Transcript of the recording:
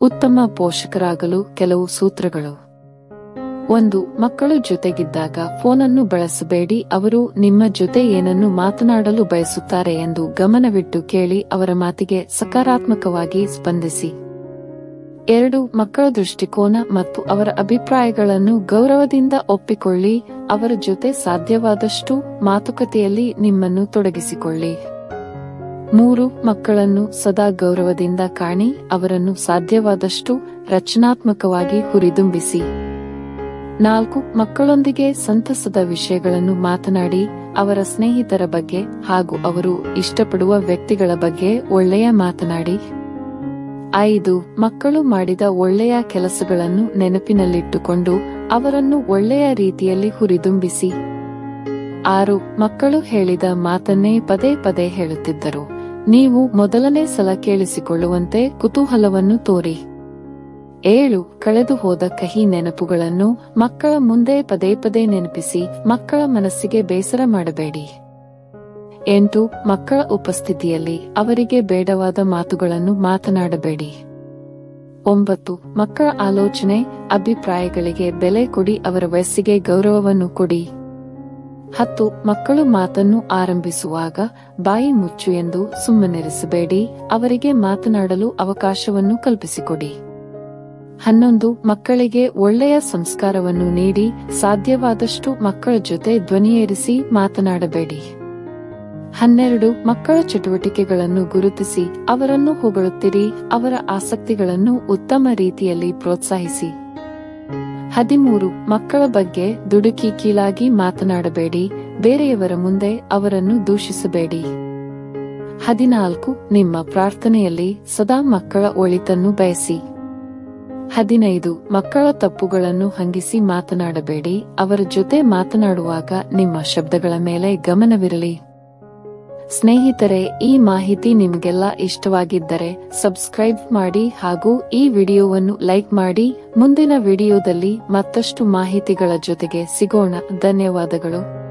ಉತ್ತಮ ಪೋಷಕರಾಗಲು ಕೆಲವು ಸೂತ್ರಗಳು ಒಂದು ಮಕ್ಕಳು ಜೊತೆಗಿದ್ದಾಗ ಫೋನನ್ನು ಬಳಸಬೇಡಿ ಅವರು ನಿಮ್ಮ ಜೊತೆ ಏನನ್ನು ಮಾತನಾಡಲು ಬಯಸುತ್ತಾರೆ ಎಂದು ಗಮನವಿಟ್ಟು ಕೇಳಿ ಅವರ ಮಾತಿಗೆ ಸಕಾರಾತ್ಮಕವಾಗಿ ಸ್ಪಂದಿಸಿ ಎರಡು ಮಕ್ಕಳ ದೃಷ್ಟಿಕೋನ ಮತ್ತು ಅವರ ಅಭಿಪ್ರಾಯಗಳನ್ನು ಗೌರವದಿಂದ ಒಪ್ಪಿಕೊಳ್ಳಿ ಅವರ ಜೊತೆ ಸಾಧ್ಯವಾದಷ್ಟು ಮಾತುಕತೆಯಲ್ಲಿ ನಿಮ್ಮನ್ನು ತೊಡಗಿಸಿಕೊಳ್ಳಿ ಮೂರು ಮಕ್ಕಳನ್ನು ಸದಾ ಗೌರವದಿಂದ ಕಾಣಿ ಅವರನ್ನು ಸಾಧ್ಯವಾದಷ್ಟು ರಚನಾತ್ಮಕವಾಗಿ ಹುರಿದುಂಬಿಸಿ ನಾಲ್ಕು ಮಕ್ಕಳೊಂದಿಗೆ ಸಂತಸದ ವಿಷಯಗಳನ್ನು ಮಾತನಾಡಿ ಅವರ ಸ್ನೇಹಿತರ ಬಗ್ಗೆ ಹಾಗೂ ಅವರು ಇಷ್ಟಪಡುವ ವ್ಯಕ್ತಿಗಳ ಬಗ್ಗೆ ಒಳ್ಳೆಯ ಮಾತನಾಡಿ ಐದು ಮಕ್ಕಳು ಮಾಡಿದ ಒಳ್ಳೆಯ ಕೆಲಸಗಳನ್ನು ನೆನಪಿನಲ್ಲಿಟ್ಟುಕೊಂಡು ಅವರನ್ನು ಒಳ್ಳೆಯ ರೀತಿಯಲ್ಲಿ ಹುರಿದುಂಬಿಸಿ ಆರು ಮಕ್ಕಳು ಹೇಳಿದ ಮಾತನ್ನೇ ಪದೇ ಪದೇ ಹೇಳುತ್ತಿದ್ದರು ನೀವು ಮೊದಲನೇ ಸಲ ಕೇಳಿಸಿಕೊಳ್ಳುವಂತೆ ಕುತೂಹಲವನ್ನು ತೋರಿ ಏಳು ಕಳೆದು ಹೋದ ಕಹಿ ನೆನಪುಗಳನ್ನು ಮಕ್ಕಳ ಮುಂದೆ ಪದೇ ಪದೇ ನೆನಪಿಸಿ ಮಕ್ಕಳ ಮನಸ್ಸಿಗೆ ಬೇಸರ ಮಾಡಬೇಡಿ ಎಂಟು ಮಕ್ಕಳ ಉಪಸ್ಥಿತಿಯಲ್ಲಿ ಅವರಿಗೆ ಬೇಡವಾದ ಮಾತುಗಳನ್ನು ಮಾತನಾಡಬೇಡಿ ಒಂಬತ್ತು ಮಕ್ಕಳ ಆಲೋಚನೆ ಅಭಿಪ್ರಾಯಗಳಿಗೆ ಬೆಲೆ ಕೊಡಿ ಅವರ ವಯಸ್ಸಿಗೆ ಗೌರವವನ್ನು ಕೊಡಿ ಹತ್ತು ಮಕ್ಕಳು ಮಾತನ್ನು ಆರಂಭಿಸುವಾಗ ಬಾಯಿ ಮುಚ್ಚು ಎಂದು ಸುಮ್ಮನಿರಿಸಬೇಡಿ ಅವರಿಗೆ ಮಾತನಾಡಲು ಅವಕಾಶವನ್ನು ಕಲ್ಪಿಸಿಕೊಡಿ ಹನ್ನೊಂದು ಮಕ್ಕಳಿಗೆ ಒಳ್ಳೆಯ ಸಂಸ್ಕಾರವನ್ನು ನೀಡಿ ಸಾಧ್ಯವಾದಷ್ಟು ಮಕ್ಕಳ ಜೊತೆ ಧ್ವನಿಯೇರಿಸಿ ಮಾತನಾಡಬೇಡಿ ಹನ್ನೆರಡು ಮಕ್ಕಳ ಚಟುವಟಿಕೆಗಳನ್ನು ಗುರುತಿಸಿ ಅವರನ್ನು ಹೊಗಳುತ್ತಿರಿ ಅವರ ಆಸಕ್ತಿಗಳನ್ನು ಉತ್ತಮ ರೀತಿಯಲ್ಲಿ ಪ್ರೋತ್ಸಾಹಿಸಿ ಹದಿಮೂರು ಮಕ್ಕಳ ಬಗ್ಗೆ ದುಡುಕಿ ಕೀಳಾಗಿ ಮಾತನಾಡಬೇಡಿ ಬೇರೆಯವರ ಮುಂದೆ ಅವರನ್ನು ದೂಷಿಸಬೇಡಿ ಹದಿನಾಲ್ಕು ನಿಮ್ಮ ಪ್ರಾರ್ಥನೆಯಲ್ಲಿ ಸದಾ ಮಕ್ಕಳ ಒಳಿತನ್ನು ಬಯಸಿ ಹದಿನೈದು ಮಕ್ಕಳ ತಪ್ಪುಗಳನ್ನು ಹಂಗಿಸಿ ಮಾತನಾಡಬೇಡಿ ಅವರ ಜೊತೆ ಮಾತನಾಡುವಾಗ ನಿಮ್ಮ ಶಬ್ದಗಳ ಮೇಲೆ ಗಮನವಿರಲಿ ಸ್ನೇಹಿತರೆ ಈ ಮಾಹಿತಿ ನಿಮಗೆಲ್ಲ ಇಷ್ಟವಾಗಿದ್ದರೆ ಸಬ್ಸ್ಕ್ರೈಬ್ ಮಾಡಿ ಹಾಗೂ ಈ ವಿಡಿಯೋವನ್ನು ಲೈಕ್ ಮಾಡಿ ಮುಂದಿನ ವಿಡಿಯೋದಲ್ಲಿ ಮತ್ತಷ್ಟು ಮಾಹಿತಿಗಳ ಜೊತೆಗೆ ಸಿಗೋಣ ಧನ್ಯವಾದಗಳು